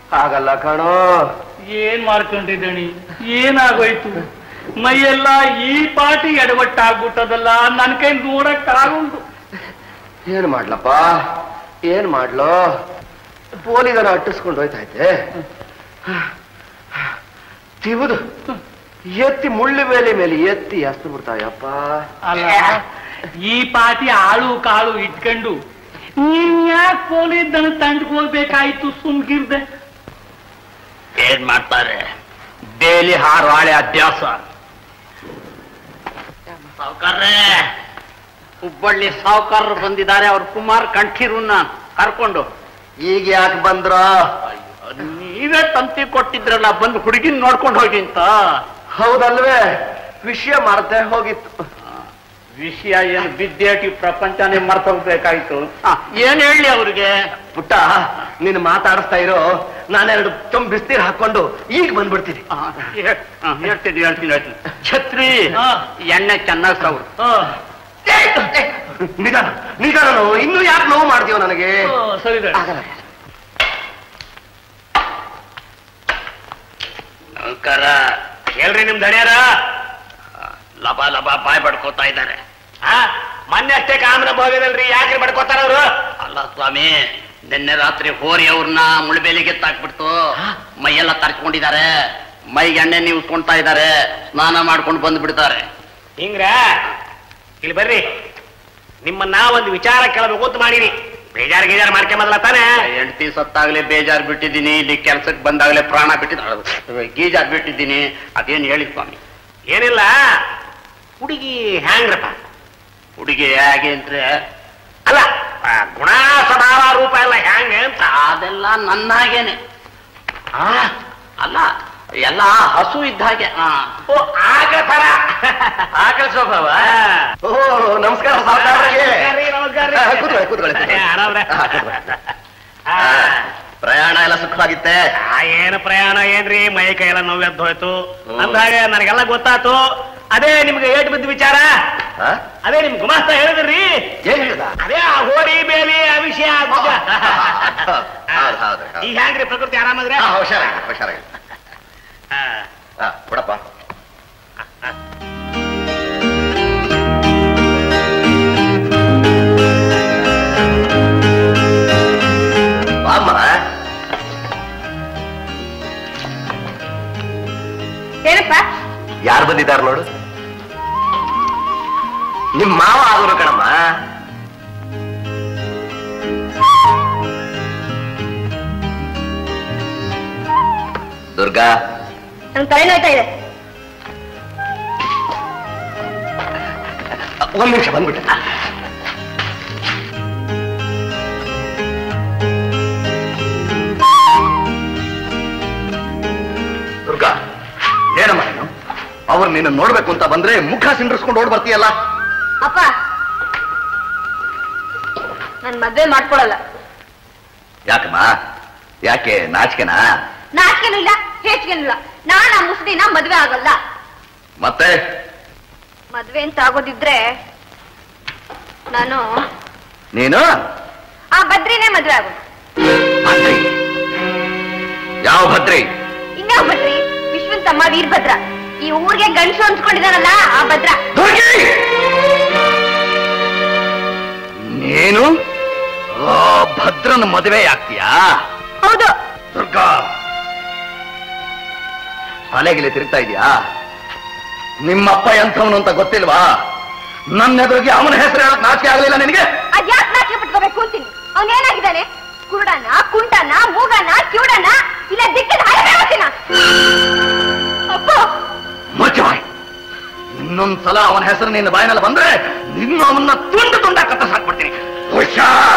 ಹಾಗಲ್ಲ ಕಣೋ ಏನ್ ಮಾಡ್ಕೊಂಡಿದ್ದಣಿ ಏನಾಗೋಯ್ತು ಮೈಯೆಲ್ಲ ಈ ಪಾಟಿ ಎಡವಟ್ಟಾಗ್ಬಿಟ್ಟದಲ್ಲ ನನ್ ಕೈ ನೋಡಕ್ ಆಗುಂಟು ಏನ್ ಮಾಡ್ಲಪ್ಪ ಏನ್ ಮಾಡ್ಲೋ ಪೋಲಿಗನ ಅಟ್ಟಿಸ್ಕೊಂಡು ಹೋಯ್ತೈತೆ ತಿವುದು ಎತ್ತಿ ಮುಳ್ಳು ಬೇಲೆ ಮೇಲೆ ಎತ್ತಿ ಎಸ್ತು ಬಿಡ್ತಾಯಪ್ಪ ಅಲ್ಲ ಈ ಪಾಟಿ ಆಳು ಕಾಳು ಇಟ್ಕೊಂಡು ನೀನ್ ಯಾಕೆ ಪೋಲಿದ್ದನ ತಂಡಕ್ ಹೋಗ್ಬೇಕಾಯ್ತು ಸುಮ್ಗಿರ್ದೆ ಏನ್ ಮಾಡ್ತಾರೆ ಬೇಲಿ ಹಾರಾಳೆ ಅಭ್ಯಾಸ ಸಾವುಕಾರ್ರೆ ಹುಬ್ಬಳ್ಳಿ ಸಾವುಕಾರರು ಬಂದಿದ್ದಾರೆ ಅವ್ರ ಕುಮಾರ್ ಕಂಠೀರನ್ನ ಕರ್ಕೊಂಡು ಈಗ ಯಾಕೆ ಬಂದ್ರ ನೀವೇ ತಂತಿ ಕೊಟ್ಟಿದ್ರಲ್ಲ ಬಂದು ಹುಡುಗಿನ ನೋಡ್ಕೊಂಡು ಹೋಗಿ ಅಂತ ಹೌದಲ್ವೇ ವಿಷಯ ಮರ್ತೆ ಹೋಗಿತ್ತು ವಿಷಯ ಏನು ಬಿದ್ದೇಟಿ ಪ್ರಪಂಚನೇ ಮರ್ತೋಗ್ಬೇಕಾಯ್ತು ಆ, ಏನ್ ಹೇಳಿ ಅವ್ರಿಗೆ ಪುಟ್ಟ ನೀನು ಮಾತಾಡಿಸ್ತಾ ಇರೋ ನಾನೆರಡು ತುಂಬ ಬಿಸ್ತೀರ್ ಹಾಕೊಂಡು ಈಗ ಬಂದ್ಬಿಡ್ತೀನಿ ಆ, ಹೇ- ಆ, ಹೇಳ್ತೀನಿ ಹೇಳ್ತೀನಿ ಹೇಳ್ತೀನಿ ಛತ್ರಿ ಎಣ್ಣೆ ಚೆನ್ನಾಗಿ ಸೌರು ನಿಧಾನ ನಿಧಾನ ನೋವು ಇನ್ನೂ ಯಾಕೆ ನೋವು ಮಾಡ್ತೀವ ನನಗೆ ಸರಿ ಆಗಲ್ಲ. ನಮಸ್ಕಾರ ಹೇಳ್ರಿ ನಿಮ್ ದಣಿಯಾರ ಲಬ ಲಬ ಬಾಯ್ ಬಡ್ಕೋತಾ ಇದ್ದಾರೆ ಮೊನ್ನೆ ಅಷ್ಟೇ ಕಾಮನ ಹೋಗಿದಲ್ರಿ ಯಾಕ್ರಿ ಬಡ್ಕೋತಾರ ಅವರು ಅಲ್ಲ ಸ್ವಾಮಿ ನಿನ್ನೆ ರಾತ್ರಿ ಹೋರಿ ಅವ್ರನ್ನ ಮುಳುಬೇಲಿಗೆ ತಾಕ್ಬಿಡ್ತು ಮೈಯೆಲ್ಲ ತರ್ಚ್ಕೊಂಡಿದ್ದಾರೆ ಮೈಗೆ ಎಣ್ಣೆ ನೀವು ಉಸ್ಕೊಂತಾ ಇದ್ದಾರೆ ಸ್ನಾನ ಮಾಡ್ಕೊಂಡು ಬಂದು ಬಿಡ್ತಾರೆ ಹಿಂಗ್ರ ಇಲ್ಲಿ ಬರ್ರಿ ನಿಮ್ಮನ್ನ ಒಂದು ವಿಚಾರ ಕೇಳಬೇಕು ಅಂತ ಮಾಡಿರಿ ಬೇಜಾರ್ ಗೀಜಾರ್ ಮಾಡ್ಕೊಂಬದಲ್ಲ ತಾನೇ ಹೆಂಡತಿ ಸತ್ತಾಗ್ಲೇ ಬೇಜಾರ್ ಬಿಟ್ಟಿದ್ದೀನಿ ಇಲ್ಲಿ ಕೆಲ್ಸಕ್ಕೆ ಬಂದಾಗ್ಲೇ ಪ್ರಾಣ ಬಿಟ್ಟಿದ್ದೀನಿ ಗೀಜಾರ್ ಬಿಟ್ಟಿದ್ದೀನಿ ಅದೇನು ಹೇಳಿ ಸ್ವಾಮಿ ಏನಿಲ್ಲ ಹುಡುಗಿ ಹ್ಯಾಂಗ್ರಪ್ಪ ಹುಡುಗಿ ಹೇಗೆ ಅಂದ್ರೆ ಅಲ್ಲ ಆ, ಗುಣ ಸ್ವಭಾವ ರೂಪ ಎಲ್ಲ ಹ್ಯಾಂಗ ಅಂತ ಅದೆಲ್ಲ ನನ್ನ ಹಾಗೇನೆ ಆ, ಅಲ್ಲ ಎಲ್ಲ ಹಸು ಇದ್ದ ಹಾಗೆ ಆ. ಓ ಆಗ ತರ ಆಕಳ ಸ್ವಭಾವ ಓ ನಮಸ್ಕಾರ ಸಾವ್ಕಾರ್ರಿಗೆ. ನಮಸ್ಕಾರ ರೀ, ನಮಸ್ಕಾರ ರೀ. ಹಾ, ಕೂತ್ಕೊಳ್ಳಿ, ಕೂತ್ಕೊಳ್ಳಿ, ಕೂತ್ಕೊಳ್ಳಿ. ಏ, ಆರಾಮ್ರೆ? ಹಾ, ಕೂತ್ಕೊಳ್ಳಿ. ಆ, ಪ್ರಯಾಣ ಎಲ್ಲ ಸುಖವಾಗಿತ್ತೆ ಆ, ಏನು ಪ್ರಯಾಣ ಏನ್ರಿ ಮೈ ಕೈ ಎಲ್ಲ ನೋವು ಎದ್ದು ಹೋಯ್ತು ಹ್ಮ್. ಅಂದಾಗ ನನಗೆಲ್ಲ ಗೊತ್ತಾತು ಅದೇ ನಿಮ್ಗೆ ಏಟ್ ಬಿದ್ದ ವಿಚಾರ ಹಾ? ಅದೇ ನಿಮ್ ಗುಮಾಸ್ತ ಹೇಳಿದ್ರಿ ಏನ್ ಹೇಳ್ದ ಅದೇ ಆ ಹೋರಿ ಬೇಲಿ ಆ ವಿಷಯ ಆ ಗುಜ. ಹೌದು, ಹೌದು, ಹೌದು. ಈಗ ಹೆಂಗ್ರಿ ಪ್ರಕೃತಿ ಆರಾಮದ್ರೆ ಹಾ, ಹುಷಾರಾಗಿ ಹುಷಾರಾಗಿ ಆ, ಹಾ ಕೊಡಪ್ಪ ಬಾಮ್ಮ ಏನಪ್ಪ ಯಾರು ಬಂದಿದ್ದಾರೆ ನೋಡು ನಿಮ್ ಮಾವ ಆಗೋರು ಕಣಮ್ಮ ದುರ್ಗಾ ನನ್ ತಲೆ ನೋಯ್ತಾ ಇದೆ ಒಂದ್ ನಿಮಿಷ ಬಂದ್ಬಿಟ್ಟೆ ದುರ್ಗಾ ಏನಮ್ಮ ನೀನು ಅವ್ರು ನಿನ್ನ ನೋಡ್ಬೇಕು ಅಂತ ಬಂದ್ರೆ ಮುಖ ಸಿಂಡ್ರಿಸ್ಕೊಂಡು ಓಡ್ ಬರ್ತೀಯಲ್ಲ ಅಪ್ಪ ನನ್ ಮದ್ವೆ ಮಾಡ್ಕೊಳಲ್ಲ ಯಾಕಮ್ಮ ಯಾಕೆ ನಾಚಿಕೆನಾ ನಾಚಿಕೆನೂ ಇಲ್ಲ ಹೇಚಿಗೆನೂ ಇಲ್ಲ ನಾನ್ ಆ ಮುಸ್ಲಿನ ಮದ್ವೆ ಆಗಲ್ಲ ಮತ್ತೆ ಮದ್ವೆ ಅಂತ ಆಗೋದಿದ್ರೆ ನಾನು ನೀನು ಆ ಬದ್ರಿನೇ ಮದ್ವೆ ಆಗೋದು ಭದ್ರಿ ಯಾವ ಭದ್ರಿ ಇನ್ಯಾವ ಬದ್ರಿ ವಿಶ್ವನ್ ತಮ್ಮ ವೀರಭದ್ರ ಈ ಊರಿಗೆ ಗಂಡಸು ಅನ್ಸ್ಕೊಂಡಿದಾನಲ್ಲ ಆ ಭದ್ರ ದುರ್ಗಿ ನೀನು ಆ ಭದ್ರನ ಮದುವೆ ಆಗ್ತೀಯಾ ಹೌದು ದುರ್ಗಾ ತಲೆಗಿಲೆ ತಿರುಗ್ತಾ ಇದೆಯಾ ನಿಮ್ಮಪ್ಪ ಎಂಥವನು ಅಂತ ಗೊತ್ತಿಲ್ವಾ ನನ್ನ ಎದುರಿಗೆ ಅವನ ಹೆಸರು ಹೇಳಕ್ ನಾಚಿಕೆ ಆಗಲಿಲ್ಲ ನಿನಗೆ ಅದ್ಯಾಕ್ ನಾಚಿಕೆ ಪಟ್ಕೋಬೇಕು ಅಂತೀನಿ ಅವನೇನಾಗಿದ್ದಾನೆ ಕುರುಡನ ಕುಂಟನ ಮೂಗನ ಕಿವುಡನ ಇಲ್ಲ ದಿಕ್ಕದ ಹರಬೇವತಿನ ಅಪ್ಪ ಮುಚ್ಚಬಾಯ್ ಇನ್ನೊಂದ್ಸಲ ಅವನ ಹೆಸರು ನಿನ್ನ ಬಾಯಿನಲ್ಲಿ ಬಂದ್ರೆ ನಿನ್ನ ಅವನ್ನ ತುಂಡು ತುಂಡ ಕತ್ತ ಸಾಕ್ಬಿಡ್ತೀನಿ ಹುಷಾರ್